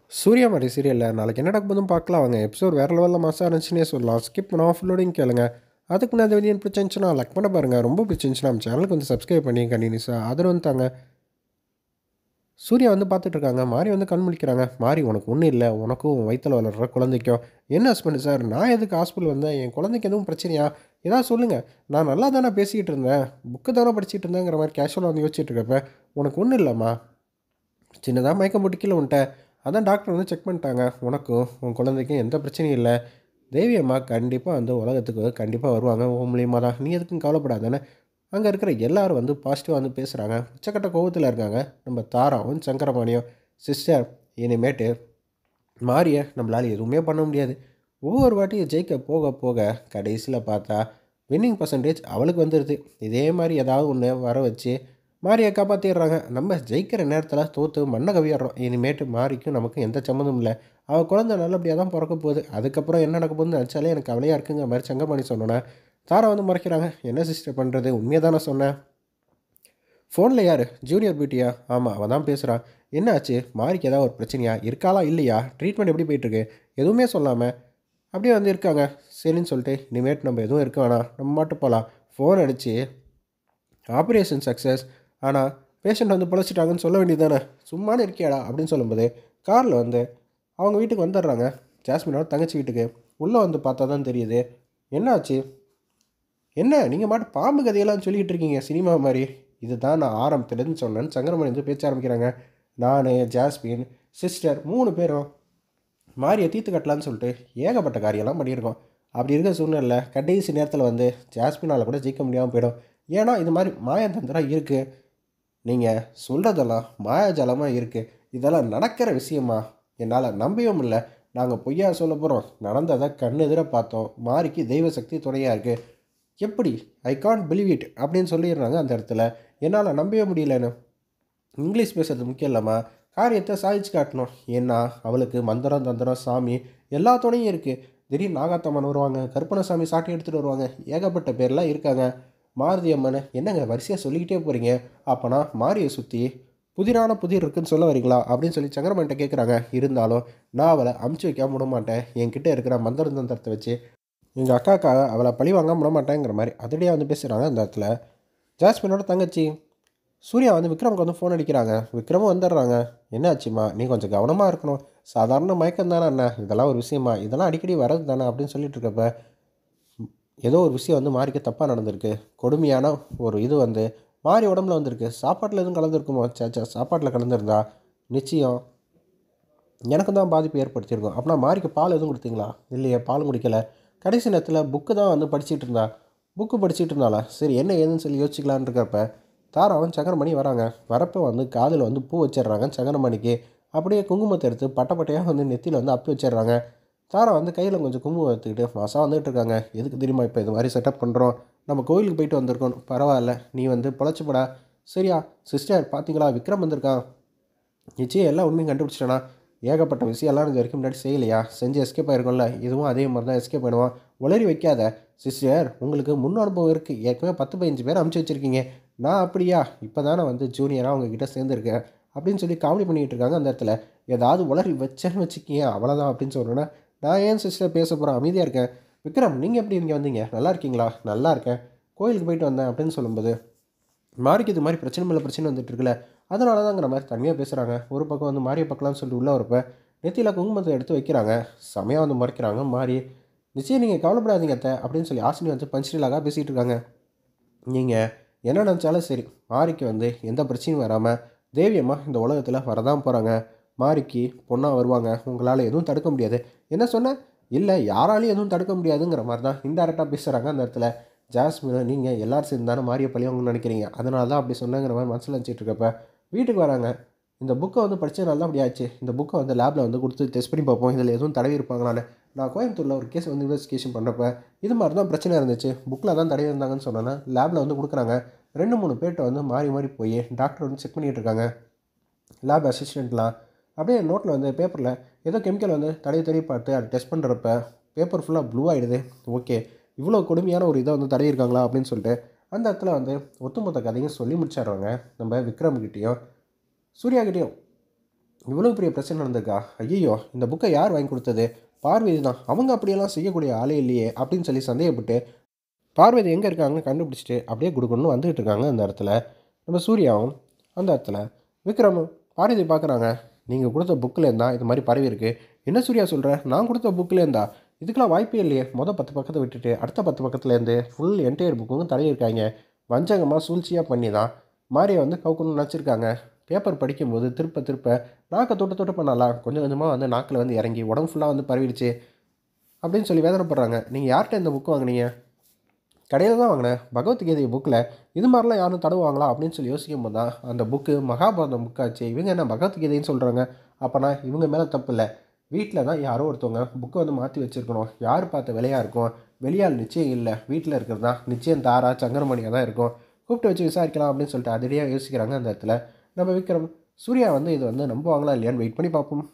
சூர்யா மாதிரி சீரியலில் நாளைக்கு என்ன நடக்க போதும் பார்க்கலாம் அவங்க எபிசோட் வேறு லெவலில் மாசாக இருந்துச்சுன்னே சொல்லலாம் ஸ்கிப் பண்ணால் ஃபுல்லோடையும் கேளுங்க அதுக்கு முன்னாடி வீடியோ பிடிச்சிருந்துச்சுன்னா லைக் பண்ண பாருங்கள் ரொம்ப பிடிச்சிருந்துச்சுன்னா நம்ம சேனலுக்கு வந்து சப்ஸ்கிரைப் பண்ணி கண்டினியூஸாக ஆதரவு வந்து தாங்க சூர்யா வந்து பார்த்துட்டு இருக்காங்க மாறி வந்து கண் முழிக்கிறாங்க மாறி உனக்கு ஒன்றும் இல்லை உனக்கும் உன் வயித்துல வளர்ற குழந்தைக்கும் என்ன ஹஸ்பண்ட் சார் நான் எதுக்கு ஹாஸ்பிட்டல் வந்தேன் என் குழந்தைக்கு எதுவும் பிரச்சனையா ஏதாவது சொல்லுங்கள் நான் நல்லா தானே பேசிக்கிட்டு இருந்தேன் புக்கு தானே படிச்சிட்டு இருந்தேங்கிற மாதிரி கேஷுவலாக வந்து யோசிச்சுட்டு இருக்கப்ப உனக்கு ஒன்றும் இல்லைம்மா சின்னதாக மயக்கம் போட்டு கீழே வந்துட்டேன் அதான் டாக்டர் வந்து செக் பண்ணிட்டாங்க உனக்கும் உன் குழந்தைக்கும் எந்த பிரச்சனையும் இல்லை தேவி அம்மா கண்டிப்பாக வந்து உலகத்துக்கு கண்டிப்பாக வருவாங்க உன் மூலியமாக தான் நீ எதுக்கும் கவலைப்படாதானே அங்கே இருக்கிற எல்லாரும் வந்து பாசிட்டிவாக வந்து பேசுகிறாங்க உச்சக்கட்ட கோபத்தில் இருக்காங்க நம்ம தாராவும் சங்கரபாணியும் சிஸ்டர் இனிமேட்டு மாறிய நம்மளால் எதுவுமே பண்ண முடியாது ஒவ்வொரு வாட்டியும் ஜெயிக்க போக போக கடைசியில் பார்த்தா வின்னிங் பர்சன்டேஜ் அவளுக்கு வந்துடுது இதே மாதிரி ஏதாவது ஒன்று வர வச்சு மாரியை காப்பாற்றிடுறாங்க நம்ம ஜெயிக்கிற நேரத்தில் தோற்று மண்ணை கவியாடுறோம் இனிமேட்டு மாரிக்கும் நமக்கு எந்த சம்மந்தம் இல்லை அவள் குழந்தை நல்லபடியாக தான் பிறக்க போகுது அதுக்கப்புறம் என்ன நடக்க போகுதுன்னு நினச்சாலே எனக்கு கவலையாக இருக்குங்கிற மாதிரி சங்கமணி சொன்னோன்னே தாரா வந்து மறைக்கிறாங்க என்ன சிஸ்டர் பண்ணுறது உண்மையை தானே சொன்னேன் ஃபோனில் யார் ஜூனியர் பியூட்டியா ஆமாம் அவன் தான் பேசுகிறான் என்ன ஆச்சு மாரிக்கு ஏதாவது ஒரு பிரச்சனையா இருக்காளா இல்லையா ட்ரீட்மெண்ட் எப்படி போயிட்டுருக்கு எதுவுமே சொல்லாமல் அப்படியே வந்து இருக்காங்க சரின்னு சொல்லிட்டு இனிமேட் நம்ம எதுவும் இருக்க வேணாம் நம்ம மட்டும் போகலாம் ஃபோன் அடித்து ஆப்ரேஷன் சக்ஸஸ் ஆனால் பேஷண்ட் வந்து பொழைச்சிட்டாங்கன்னு சொல்ல வேண்டியது தானே சும்மானு இருக்கியாடா அப்படின்னு சொல்லும்போது காரில் வந்து அவங்க வீட்டுக்கு வந்துடுறாங்க ஜாஸ்மினோட தங்கச்சி வீட்டுக்கு உள்ளே வந்து பார்த்தா தான் தெரியுது என்னாச்சு என்ன நீங்கள் மாட்டு பாம்பு கதையெல்லாம் சொல்லிக்கிட்டு இருக்கீங்க சினிமா மாதிரி இதுதான் நான் ஆரம்பத்துலேருந்து சொன்னேன்னு சங்கரமணி வந்து பேச்ச ஆரம்பிக்கிறாங்க நான் ஜாஸ்மின் சிஸ்டர் மூணு பேரும் மாரியை தீர்த்து கட்டலான்னு சொல்லிட்டு ஏகப்பட்ட காரியம்லாம் பண்ணியிருக்கோம் அப்படி இருக்க சூழ்நிலை கடைசி நேரத்தில் வந்து ஜாஸ்மினால் கூட ஜெயிக்க முடியாமல் போயிடும் ஏன்னா இது மாதிரி மாயத்தந்திரம் இருக்குது நீங்கள் சொல்கிறதெல்லாம் மாயாஜாலமாக இருக்குது இதெல்லாம் நடக்கிற விஷயமா என்னால் நம்பவே முடியல நாங்கள் பொய்யா சொல்ல போகிறோம் நடந்ததை கண்ணெதிர பார்த்தோம் மாரிக்கு தெய்வ சக்தி துணையாக இருக்குது எப்படி ஐ கான்ட் பிலீவ் இட் அப்படின்னு சொல்லிடுறாங்க அந்த இடத்துல என்னால் நம்பவே முடியலன்னு இங்கிலீஷ் பேசுறது முக்கியம் இல்லாமல் காரியத்தை சாதிச்சு காட்டணும் ஏன்னா அவளுக்கு மந்திரம் தந்திரம் சாமி எல்லா துணையும் இருக்குது திடீர்னு நாகாத்தம்மன் வருவாங்க கருப்பணசாமி சாட்டி எடுத்துகிட்டு வருவாங்க ஏகப்பட்ட பேர்லாம் இருக்காங்க மாருதி அம்மன் என்னங்க வரிசையாக சொல்லிக்கிட்டே போகிறீங்க அப்போனா மாரியை சுற்றி புதிரான புதிர் இருக்குன்னு சொல்ல வரீங்களா அப்படின்னு சொல்லி சங்கரமன்ட்ட கேட்குறாங்க இருந்தாலும் நான் அவளை அமுச்சு வைக்காம விட மாட்டேன் என்கிட்ட இருக்கிற மந்திர தந்திரத்தை வச்சு எங்கள் அக்காக்காக அவளை பழி வாங்க விட மாட்டேங்கிற மாதிரி அதிரடியாக வந்து பேசுகிறாங்க அந்த இடத்துல ஜாஸ்மினோட தங்கச்சி சூர்யா வந்து விக்ரமுக்கு வந்து ஃபோன் அடிக்கிறாங்க விக்ரமும் வந்துடுறாங்க என்ன ஆச்சுமா நீ கொஞ்சம் கவனமாக இருக்கணும் சாதாரண மயக்கம் தானே அண்ணா இதெல்லாம் ஒரு விஷயமா இதெல்லாம் அடிக்கடி வரது தானே அப்படின்னு சொல்லிட்டு இருக்கப்ப ஏதோ ஒரு விஷயம் வந்து மாறிக்க தப்பாக நடந்திருக்கு கொடுமையான ஒரு இது வந்து மாறி உடம்புல வந்திருக்கு சாப்பாட்டில் எதுவும் கலந்துருக்குமோ சேச்சா சாப்பாட்டில் கலந்துருந்தா நிச்சயம் எனக்கும் தான் பாதிப்பு ஏற்படுத்தியிருக்கும் அப்படின்னா மாறிக்கு பால் எதுவும் கொடுத்தீங்களா இல்லையே பால் குடிக்கல கடைசி நேரத்தில் புக்கு தான் வந்து படிச்சுட்டு இருந்தா புக்கு படிச்சுட்டு இருந்தாளா சரி என்ன ஏதுன்னு சொல்லி யோசிக்கலான்னு இருக்கிறப்ப தாராவும் சங்கரமணி வராங்க வரப்போ வந்து காதில் வந்து பூ வச்சிடுறாங்க சங்கரமணிக்கு அப்படியே குங்குமத்தை எடுத்து பட்டை பட்டையாக வந்து நெத்தியில் வந்து அப்பி வச்சிடுறாங்க தாரா வந்து கையில் கொஞ்சம் குங்குமம் எடுத்துக்கிட்டு மாதம் வந்துட்டு இருக்காங்க எதுக்கு தெரியுமா இப்போ இது மாதிரி செட்டப் பண்ணுறோம் நம்ம கோயிலுக்கு போயிட்டு வந்திருக்கோம் பரவாயில்ல நீ வந்து பொழைச்சிப்படா சரியா சிஸ்டர் பார்த்தீங்களா விக்ரம் வந்திருக்கான் நிச்சயம் எல்லா உண்மையும் கண்டுபிடிச்சிட்டானா ஏகப்பட்ட விஷயம் எல்லாம் இது வரைக்கும் முன்னாடி செய்யலையா செஞ்சு எஸ்கேப் ஆயிருக்கும்ல இதுவும் அதே மாதிரி தான் எஸ்கேப் பண்ணுவான் உளறி வைக்காத சிஸ்டர் உங்களுக்கு முன் அனுபவம் இருக்குது ஏற்கனவே பத்து பதினஞ்சு பேர் அமுச்சு வச்சுருக்கீங்க நான் அப்படியா இப்போ தானே வந்து ஜூனியராக உங்ககிட்ட சேர்ந்துருக்கேன் அப்படின்னு சொல்லி காமெடி பண்ணிகிட்டு இருக்காங்க அந்த இடத்துல ஏதாவது உளறி வச்சேன்னு வச்சுக்கிங்க அவ்வளோதான் அப்படின்னு சொல்கிறேன்னா நான் ஏன் சிஸ்டர் பேச போகிறேன் அமைதியாக இருக்கேன் விக்ரம் நீங்கள் எப்படி இங்கே வந்தீங்க நல்லா இருக்கீங்களா நல்லா இருக்கேன் கோயிலுக்கு போயிட்டு வந்தேன் அப்படின்னு சொல்லும்போது மாறிக்கு இது மாதிரி பிரச்சனை மேலே பிரச்சனை வந்துட்டு இருக்குல்ல அதனால தாங்கிற மாதிரி தனியாக பேசுகிறாங்க ஒரு பக்கம் வந்து மாரியை பார்க்கலாம்னு சொல்லிட்டு உள்ளே வரப்ப நெத்தியில் குங்குமத்தை எடுத்து வைக்கிறாங்க செமையாக வந்து மறைக்கிறாங்க மாறி நிச்சயம் நீங்கள் கவலைப்படாதீங்க அத்தை அப்படின்னு சொல்லி ஆசினி வந்து பஞ்சிலாக பேசிகிட்டு இருக்காங்க நீங்கள் என்ன நினச்சாலும் சரி மாரிக்கு வந்து எந்த பிரச்சனையும் வராமல் தேவியம்மா இந்த உலகத்தில் வரதான் போகிறாங்க மாரிக்கு பொண்ணாக வருவாங்க உங்களால் எதுவும் தடுக்க முடியாது என்ன சொன்ன இல்லை யாராலையும் எதுவும் தடுக்க முடியாதுங்கிற மாதிரி தான் இன்டெரக்டாக பேசுகிறாங்க அந்த இடத்துல ஜாஸ்மின் நீங்கள் எல்லாரும் சேர்ந்து தானே மாறிய பழியவங்கன்னு நினைக்கிறீங்க அதனால தான் அப்படி சொன்னேங்கிற மாதிரி மனசில் வச்சுட்டு இருக்கப்ப வீட்டுக்கு வராங்க இந்த புக்கை வந்து படித்தது நல்லா அப்படி ஆச்சு இந்த புக்கை வந்து லேபில் வந்து கொடுத்து டெஸ்ட் பண்ணி பார்ப்போம் இதில் எதுவும் தடவி இருப்பாங்களான்னு நான் கோயம்புத்தூரில் ஒரு கேஸ் வந்து இன்வெஸ்டிகேஷன் பண்ணுறப்ப இது மாதிரி தான் பிரச்சனை இருந்துச்சு புக்கில் தான் தடவி இருந்தாங்கன்னு சொன்னேன்னா லேபில் வந்து கொடுக்குறாங்க ரெண்டு மூணு பேர்கிட்ட வந்து மாறி மாறி போய் டாக்டர் வந்து செக் பண்ணிகிட்டு இருக்காங்க லேப் அசிஸ்டண்ட்லாம் அப்படியே நோட்டில் வந்து பேப்பரில் ஏதோ கெமிக்கல் வந்து தடவி தடவி பார்த்து அதை டெஸ்ட் பண்ணுறப்ப பேப்பர் ஃபுல்லாக ப்ளூ ஆகிடுது ஓகே இவ்வளோ கொடுமையான ஒரு இதை வந்து தடவி இருக்காங்களா அப்படின்னு சொல்லிட்டு அந்த இடத்துல வந்து ஒட்டுமொத்த கதையும் சொல்லி முடிச்சிடுறாங்க நம்ம விக்ரம்கிட்டேயும் சூர்யாகிட்டேயும் இவ்வளோ பெரிய பிரச்சனை நடந்திருக்கா ஐயோ இந்த புக்கை யார் வாங்கி கொடுத்தது பார்வதி தான் அவங்க அப்படியெல்லாம் செய்யக்கூடிய ஆளே இல்லையே அப்படின்னு சொல்லி சந்தேகப்பட்டு பார்வதி எங்கே இருக்காங்கன்னு கண்டுபிடிச்சிட்டு அப்படியே கொடுக்கணும்னு வந்துகிட்டு இருக்காங்க அந்த இடத்துல நம்ம சூர்யாவும் அந்த இடத்துல விக்ரமும் பார்வதி பார்க்குறாங்க நீங்கள் கொடுத்த புக்கில் இருந்தா இது மாதிரி பரவி இருக்கு என்ன சூர்யா சொல்கிற நான் கொடுத்த புக்கில் இருந்தா இதுக்கெல்லாம் வாய்ப்பே இல்லையே மொதல் பத்து பக்கத்தை விட்டுட்டு அடுத்த பத்து பக்கத்துலேருந்து ஃபுல் என்டையர் புக்கும் தடையிருக்காங்க வஞ்சகமாக சூழ்ச்சியாக பண்ணி தான் மாரியை வந்து கவுக்கணும்னு நினச்சிருக்காங்க பேப்பர் படிக்கும்போது திருப்ப திருப்ப நாக்கை தொட்டு தொட்டு பண்ணலாம் கொஞ்சம் கொஞ்சமாக வந்து நாக்கில் வந்து இறங்கி உடம்பு ஃபுல்லாக வந்து பரவிடுச்சு அப்படின்னு சொல்லி வேதனைப்படுறாங்க நீங்கள் யார்கிட்ட இந்த புக் வாங்குனீங்க கடையில் தான் வாங்கினேன் பகவத்கீதை புக்கில் இது மாதிரிலாம் யாரும் தடவுவாங்களா அப்படின்னு சொல்லி யோசிக்கும் போது தான் அந்த புக்கு மகாபாரதம் புக்காச்சு இவங்க என்ன பகவத்கீதைன்னு சொல்கிறாங்க அப்போனா இவங்க மேலே தப்பு இல்லை வீட்டில் தான் யாரோ ஒருத்தவங்க புக்கை வந்து மாற்றி வச்சுருக்கணும் யார் பார்த்த விலையாக இருக்கும் வெளியால் நிச்சயம் இல்லை வீட்டில் இருக்கிறது தான் நிச்சயம் தாரா சங்கரமணியாக தான் இருக்கும் கூப்பிட்டு வச்சு விசாரிக்கலாம் அப்படின்னு சொல்லிட்டு அதிலேயே யோசிக்கிறாங்க அந்த இடத்துல நம்ம விக்ரம் சூர்யா வந்து இது வந்து நம்புவாங்களா இல்லையான்னு வெயிட் பண்ணி பார்ப்போம்